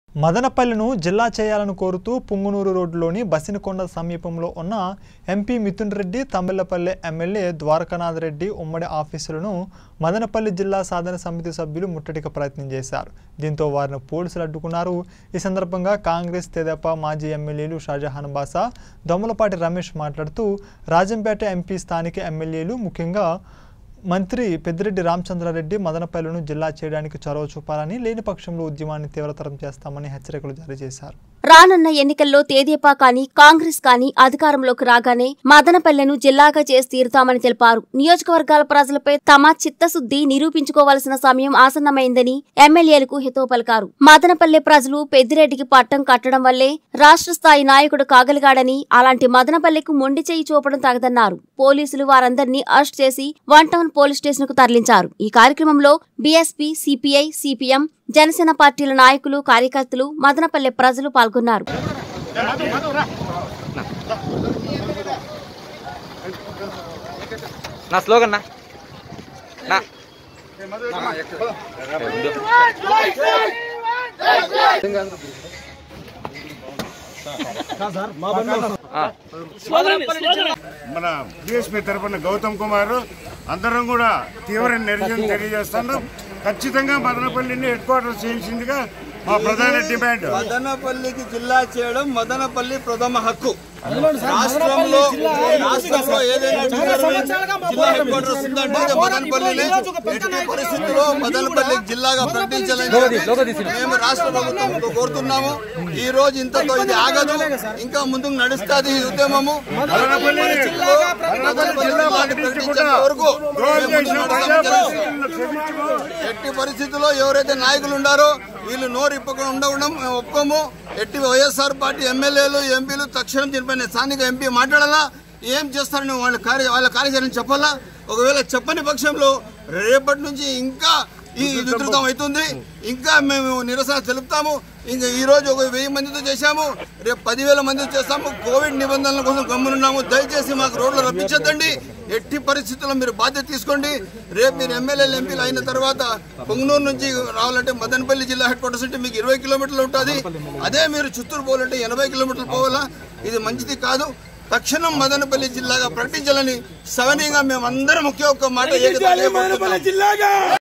మదనపల్లిను జిల్లా చేయాలని కోరుతూ పుంగునూరు రోడ్డులోని బసినకొండ సమీపంలో ఉన్న ఎంపీ మిథున్ రెడ్డి తమిళ్లపల్లె ఎమ్మెల్యే ద్వారకానాథ్ రెడ్డి ఉమ్మడి ఆఫీసులను మదనపల్లి జిల్లా సాధన సమితి సభ్యులు ముట్టడికి ప్రయత్నం చేశారు దీంతో వారిని పోలీసులు అడ్డుకున్నారు ఈ సందర్భంగా కాంగ్రెస్ తెదేపా మాజీ ఎమ్మెల్యేలు షాజహాన్ బాసా దొమ్మలపాటి రమేష్ మాట్లాడుతూ రాజంపేట ఎంపీ స్థానిక ఎమ్మెల్యేలు ముఖ్యంగా మంత్రి పెద్దిరెడ్డి రామచంద్రారెడ్డి మదనపల్లిను జిల్లా చేయడానికి చొరవ చూపాలని లేని పక్షంలో ఉద్యమాన్ని తీవ్రతరం చేస్తామని హెచ్చరికలు జారీ చేశారు రానున్న ఎన్నికల్లో తేదేపా కానీ కాంగ్రెస్ కానీ అధికారంలోకి రాగానే మదనపల్లెను జిల్లాగా చేసి తీరుతామని తెలిపారు నియోజకవర్గాల ప్రజలపై తమ చిత్తశుద్ధి నిరూపించుకోవాల్సిన సమయం ఆసన్నమైందని ఎమ్మెల్యేలకు హితవు పలికారు మదనపల్లె ప్రజలు పెద్దిరెడ్డికి పట్టం కట్టడం వల్లే రాష్ట్ర స్థాయి నాయకుడు కాగలిగాడని అలాంటి మదనపల్లెకు మొండి చేయి చూపడం తగదన్నారు పోలీసులు వారందరినీ అరెస్ట్ చేసి వన్ టౌన్ పోలీస్ స్టేషన్ కు తరలించారు ఈ కార్యక్రమంలో బీఎస్పీ సిపిఐ సిపిఎం జనసేన పార్టీల నాయకులు కార్యకర్తలు మదనపల్లె ప్రజలు పాల్గొన్నారు నా స్లోగన్ నా నా ఆ. మన డిఎస్పీ తరపున గౌతమ్ కుమార్ అందరం కూడా తీవ్ర నిరసన తెలియజేస్తున్నాం ఖచ్చితంగా మదనపల్లిని హెడ్ క్వార్టర్స్ చేయాల్సిందిగా మా ప్రధాన డిమాండ్ మదనపల్లికి జిల్లా చేయడం మదనపల్లి ప్రథమ హక్కు రాష్ట్రంలో రాష్ట్రంలో ఏదైనా డిపార్ట్మెంట్ జిల్లా హెడ్ క్వార్టర్స్ ఉందంటే అది మదనపల్లినే ఎట్టి పరిస్థితుల్లో మదనపల్లి జిల్లాగా ప్రకటించాలని చెప్పి మేము రాష్ట్ర ప్రభుత్వంతో కోరుతున్నాము ఈ రోజు ఇంతతో ఇది ఆగదు ఇంకా ముందుకు నడుస్తుంది ఈ ఉద్యమము మదనపల్లి మదనపల్లి జిల్లా ప్రకటించుకుంటా వరకు ద్రోహం మేము ముందుకు చేసిన నడుస్తామని తెలుసు. ప్రజాప్రతినిధులను క్షమించుకో. ఎట్టి పరిస్థితుల్లో ఎవరైతే నాయకులు ఉండారో వీళ్ళు నోరు ఇప్పకుండా ఉండడం మేము ఒప్పుకోము ఎట్టి వైఎస్ఆర్ పార్టీ ఎమ్మెల్యేలు ఎంపీలు తక్షణం దీనిపైన స్థానిక ఎంపీ మాట్లాడాలా ఏం చేస్తారని వాళ్ళ కార్య వాళ్ళ కార్యాచరణ చెప్పాలా ఒకవేళ చెప్పని పక్షంలో రేపటి నుంచి ఇంకా ఈ విస్తృతం అవుతుంది ఇంకా మేము నిరసన తెలుపుతాము ఇంకా ఈ రోజు ఒక వెయ్యి మందితో చేశాము రేపు పదివేల మందితో చేస్తాము కోవిడ్ నిబంధనల కోసం గమ్మునున్నాము దయచేసి మాకు రోడ్లు రప్పించొద్దండి ఎట్టి పరిస్థితుల్లో మీరు బాధ్యత తీసుకోండి రేపు మీరు ఎమ్మెల్యేలు ఎంపీలు అయిన తర్వాత పొంగనూరు నుంచి రావాలంటే మదనపల్లి జిల్లా హెడ్ క్వార్టర్స్ అంటే మీకు ఇరవై కిలోమీటర్లు ఉంటుంది అదే మీరు చిత్తూరు పోవాలంటే ఎనభై కిలోమీటర్లు పోవాలా ఇది మంచిది కాదు తక్షణం మదనపల్లి జిల్లాగా ప్రకటించాలని సవనీయంగా మేము అందరం ఒకే ఒక్క మాట ఏకతాటిగా కోరుతున్నాం.